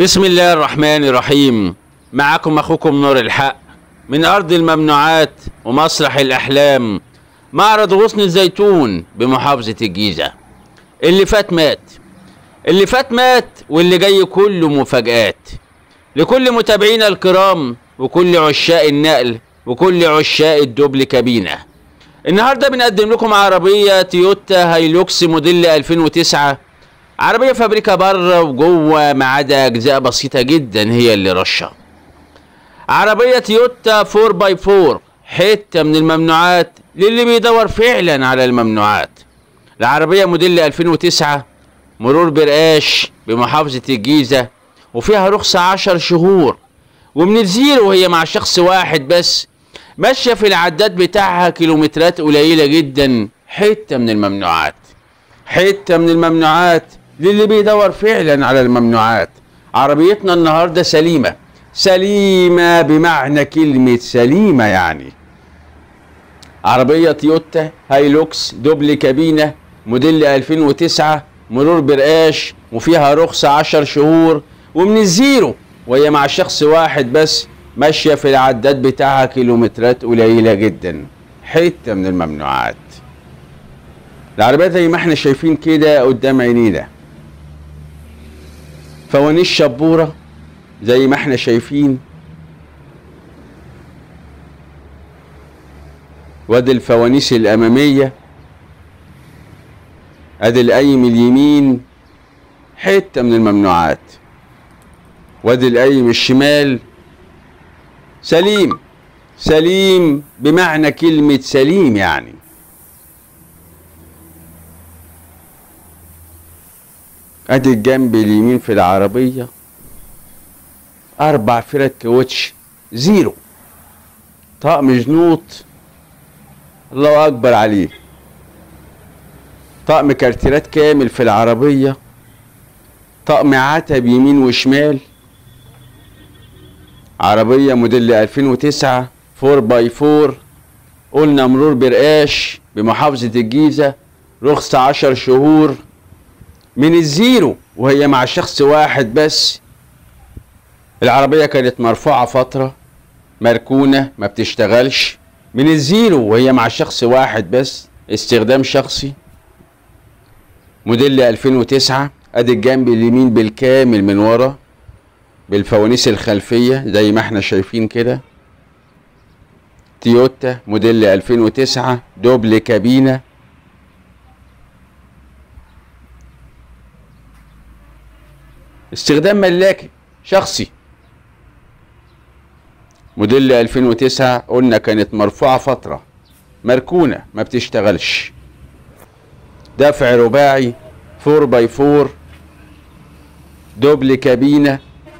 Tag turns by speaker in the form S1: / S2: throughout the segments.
S1: بسم الله الرحمن الرحيم معكم اخوكم نور الحق من ارض الممنوعات ومسرح الاحلام معرض غصن الزيتون بمحافظة الجيزة اللي فات مات اللي فات مات واللي جاي كله مفاجآت لكل متابعينا الكرام وكل عشاق النقل وكل عشاق الدبل كابينة النهارده بنقدم لكم عربية تويوتا هايلوكس موديل 2009 عربية فابريكا بره وجوه ما عدا أجزاء بسيطة جدا هي اللي رشة عربية تويوتا 4 باي 4 حتة من الممنوعات للي بيدور فعلا على الممنوعات العربية موديل 2009 مرور برقاش بمحافظة الجيزة وفيها رخصة 10 شهور ومن الزيرو هي مع شخص واحد بس ماشية في العداد بتاعها كيلومترات قليلة جدا حتة من الممنوعات حتة من الممنوعات للي بيدور فعلا على الممنوعات عربيتنا النهاردة سليمة سليمة بمعنى كلمة سليمة يعني عربية تويوتا هايلوكس دوبل كابينة موديل 2009 مرور برقاش وفيها رخصة 10 شهور ومن الزيرو وهي مع شخص واحد بس ماشية في العداد بتاعها كيلومترات قليلة جدا حتة من الممنوعات العربية زي ما احنا شايفين كده قدام عينينا فوانيس شبورة زي ما احنا شايفين وادي الفوانيس الأمامية ادي القايم اليمين حتة من الممنوعات وادي القايم الشمال سليم سليم بمعنى كلمة سليم يعني ادي الجنب اليمين في العربية اربع فرد كاوتش زيرو طقم جنوط الله اكبر عليه طقم كارتيرات كامل في العربية طقم عتب يمين وشمال عربية موديل 2009 4 باي 4 قلنا مرور برقاش بمحافظة الجيزة رخصة 10 شهور من الزيرو وهي مع شخص واحد بس العربية كانت مرفوعة فترة مركونة ما بتشتغلش من الزيرو وهي مع شخص واحد بس استخدام شخصي موديل 2009 ادي الجنب اليمين بالكامل من ورا بالفوانيس الخلفية زي ما احنا شايفين كده تويوتا موديل 2009 دوبل كابينة استخدام ملاكي شخصي موديل 2009 قلنا كانت مرفوعة فترة مركونة ما بتشتغلش دفع رباعي 4 باي 4 دوبل كابينة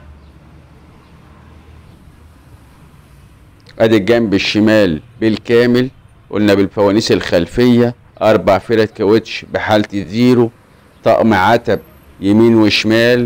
S1: ادي الجنب الشمال بالكامل قلنا بالفوانيس الخلفية اربع فرد كاوتش بحالة الزيرو طقم عتب يمين وشمال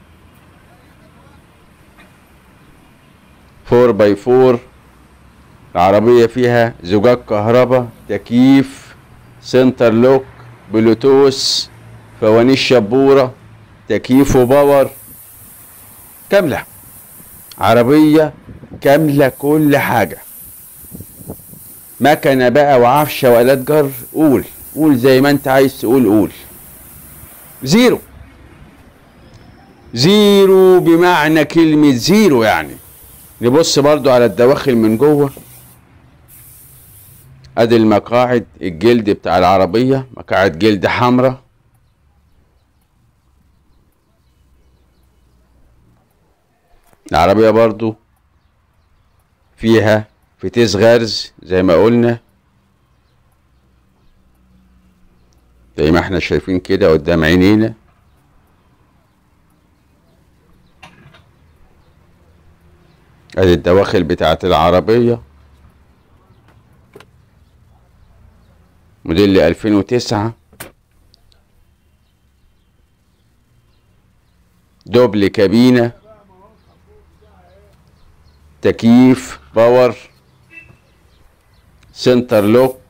S1: 4 باي 4 العربية فيها زجاج كهرباء تكييف سنتر لوك بلوتوث فوانيس شبورة تكييف وباور كاملة عربية كاملة كل حاجة مكنة بقى وعفشة وآلات جر قول قول زي ما انت عايز تقول قول زيرو زيرو بمعنى كلمة زيرو يعني نبص برضو على الدواخل من جوه ادي المقاعد الجلد بتاع العربية مقاعد جلد حمراء العربية برضو فيها فتيس غرز زي ما قلنا زي ما احنا شايفين كده قدام عينينا ادي الدواخل بتاعت العربية موديل 2009 دوبل كابينة تكييف باور سنتر لوك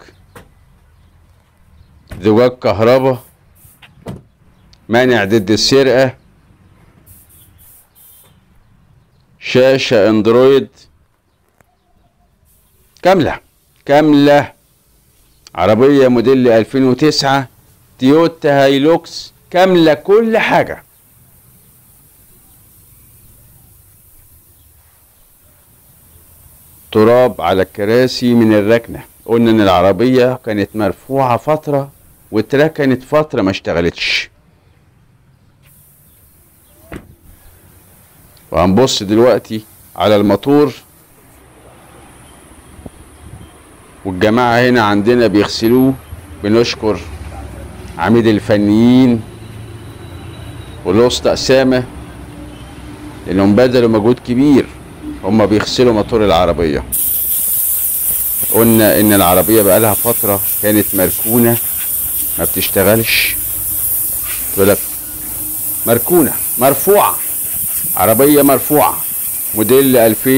S1: زجاج كهرباء مانع ضد السرقة شاشة اندرويد كاملة كاملة عربية موديل 2009 تويوتا هايلوكس كاملة كل حاجة تراب على الكراسي من الركنة قلنا ان العربية كانت مرفوعة فترة واتركنت فترة ما اشتغلتش وهنبص دلوقتي على الموتور والجماعة هنا عندنا بيغسلوه بنشكر عميد الفنيين والوسط أسامة لأنهم بذلوا مجهود كبير هما بيغسلوا موتور العربية قلنا إن العربية بقالها فترة كانت مركونة ما بتشتغلش لك مركونة مرفوعة عربية مرفوعة موديل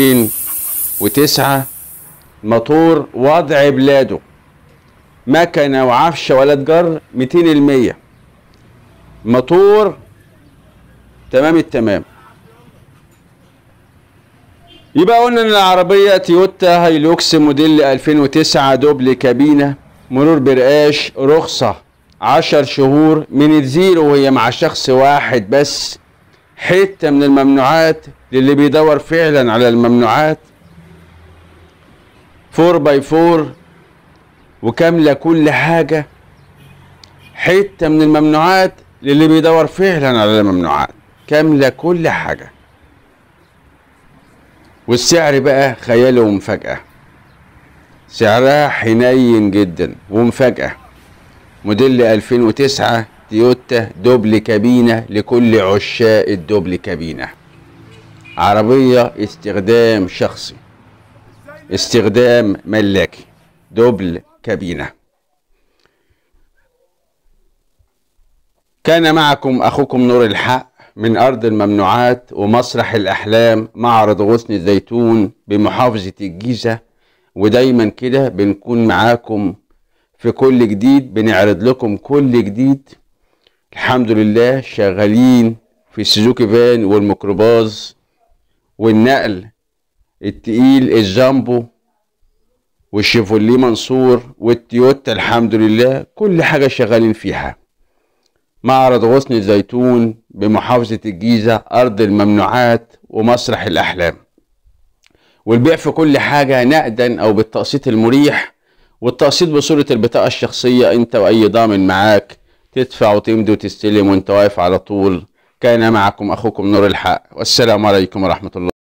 S1: 2009 موتور وضع بلاده مكنة وعفشة ولا تجر 200 المية موتور تمام التمام يبقى قلنا ان العربية تويوتا هايلوكس موديل 2009 دوبل كابينة مرور برقاش رخصة عشر شهور من الزيرو وهي مع شخص واحد بس حتة من الممنوعات للي بيدور فعلا على الممنوعات فور باي فور وكاملة كل حاجة حتة من الممنوعات للي بيدور فعلا على الممنوعات كاملة كل حاجة والسعر بقى خيال ومفاجأة سعرها حنين جدا ومفاجأة موديل 2009 تويوتا دوبل كابينة لكل عشاق الدوبل كابينة عربية استخدام شخصي استخدام ملاكي دوبل كابينة كان معكم أخوكم نور الحق من أرض الممنوعات ومسرح الأحلام معرض غصن الزيتون بمحافظة الجيزة ودايما كده بنكون معاكم في كل جديد بنعرض لكم كل جديد الحمد لله شغالين في السوزوكي فان والميكروباص والنقل التقيل الجامبو والشيفوليه منصور والتويوتا الحمد لله كل حاجة شغالين فيها معرض غصن الزيتون بمحافظة الجيزة أرض الممنوعات ومسرح الأحلام والبيع في كل حاجة نقدا أو بالتقسيط المريح والتقسيط بصورة البطاقة الشخصية أنت وأي ضامن معاك تدفع وتمضي وتستلم وأنت واقف على طول كان معكم أخوكم نور الحق والسلام عليكم ورحمة الله